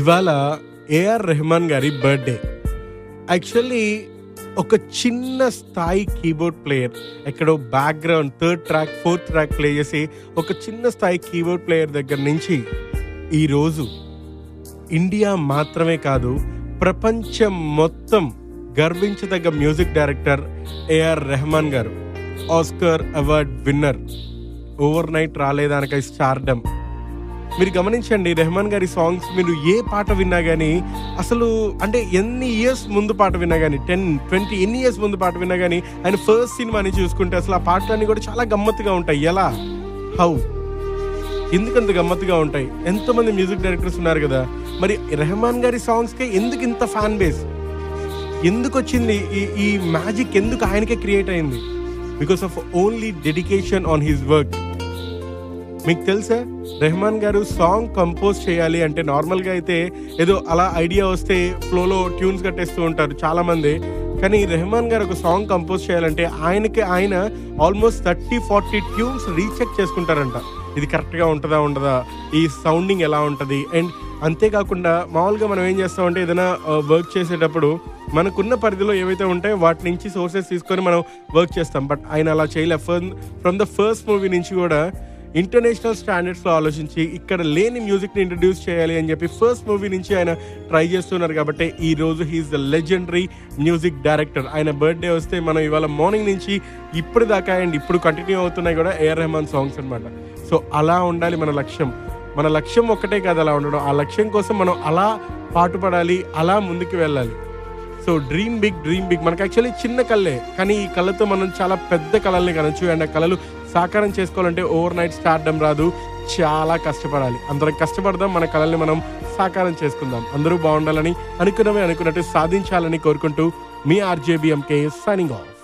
ఇవాళ ఏఆర్ రెహమాన్ గారి birthday actually ఒక చిన్న స్థాయి కీబోర్డ్ ప్లేయర్ ఎక్కడో background third track fourth track play చేసి ఒక చిన్న స్థాయి కీబోర్డ్ ప్లేయర్ దగ్గర నుంచి ఈరోజు ఇండియా మాత్రమే కాదు ప్రపంచం మొత్తం గర్వించదగ్గ మ్యూజిక్ డైరెక్టర్ ఏఆర్ రెహమాన్ గారు Oscar award winner overnight రాలేదానికై స్టార్డమ్ మీరు గమనించండి రెహమాన్ గారి సాంగ్స్ మీరు ఏ పాట విన్నా కానీ అసలు అంటే ఎన్ని ఇయర్స్ ముందు పాట విన్నా కానీ టెన్ ట్వంటీ ఎన్ని ఇయర్స్ ముందు పాట విన్నా కానీ ఆయన ఫస్ట్ సినిమాని చూసుకుంటే అసలు ఆ పాటలన్నీ కూడా చాలా గమ్మత్తుగా ఉంటాయి ఎలా హౌ ఎందుకంత గమ్మత్తుగా ఉంటాయి ఎంతోమంది మ్యూజిక్ డైరెక్టర్స్ ఉన్నారు కదా మరి రెహమాన్ గారి సాంగ్స్కి ఎందుకు ఇంత ఫ్యాన్ బేస్ ఎందుకు వచ్చింది ఈ ఈ మ్యాజిక్ ఎందుకు ఆయనకే క్రియేట్ అయింది because of only dedication on his work మీకు తెలుసా రెహమాన్ గారు సాంగ్ కంపోజ్ చేయాలి అంటే నార్మల్గా అయితే ఏదో అలా ఐడియా వస్తే ఫ్లోలో ట్యూన్స్ కట్టేస్తూ ఉంటారు చాలా మంది కానీ రెహమాన్ గారు ఒక సాంగ్ కంపోజ్ చేయాలంటే ఆయనకి ఆయన almost thirty forty tunes recheck చేసుకుంటారంట ఇది కరెక్ట్గా ఉంటుందా ఉండదా ఈ సౌండింగ్ ఎలా ఉంటుంది అండ్ అంతేకాకుండా మామూలుగా మనం ఏం చేస్తామంటే ఏదైనా వర్క్ చేసేటప్పుడు మనకున్న పరిధిలో ఏవైతే ఉంటాయో వాటి నుంచి సోర్సెస్ తీసుకొని మనం వర్క్ చేస్తాం బట్ ఆయన అలా చేయలే ఫ్రమ్ ద ఫస్ట్ మూవీ నుంచి కూడా ఇంటర్నేషనల్ స్టాండర్డ్స్లో ఆలోచించి ఇక్కడ లేని మ్యూజిక్ని ఇంట్రడ్యూస్ చేయాలి అని చెప్పి ఫస్ట్ మూవీ నుంచి ఆయన ట్రై చేస్తున్నారు కాబట్టి ఈ రోజు he's the legendary music director ఆయన బర్త్డే వస్తే మనం ఇవాళ మార్నింగ్ నుంచి ఇప్పుడు దాకా అండ్ ఇప్పుడు కంటిన్యూ అవుతున్నాయి కూడా ఏఆర్ రెహమాన్ సాంగ్స్ అనమాట సో అలా ఉండాలి మన లక్ష్యం మన లక్ష్యం ఒక్కటే కాదు అలా ఉండడం ఆ లక్ష్యం కోసం మనం అలా పాటుపడాలి అలా ముందుకు వెళ్ళాలి so dream big dream big మనకు యాక్చువల్లీ చిన్న కళ్ళే కానీ ఈ కళ్ళతో మనం చాలా పెద్ద కళల్ని కనొచ్చు అండ్ ఆ కళలు సాకారం చేసుకోవాలంటే ఓవర్ నైట్ స్టార్డమ్ రాదు చాలా కష్టపడాలి అందరం కష్టపడదాం మన కళల్ని మనం సాకారం చేసుకుందాం అందరూ బాగుండాలని అనుకున్నవి అనుకున్నట్టు సాధించాలని కోరుకుంటూ మీ ఆర్జేబిఎంకే సైనింగ్ ఆఫ్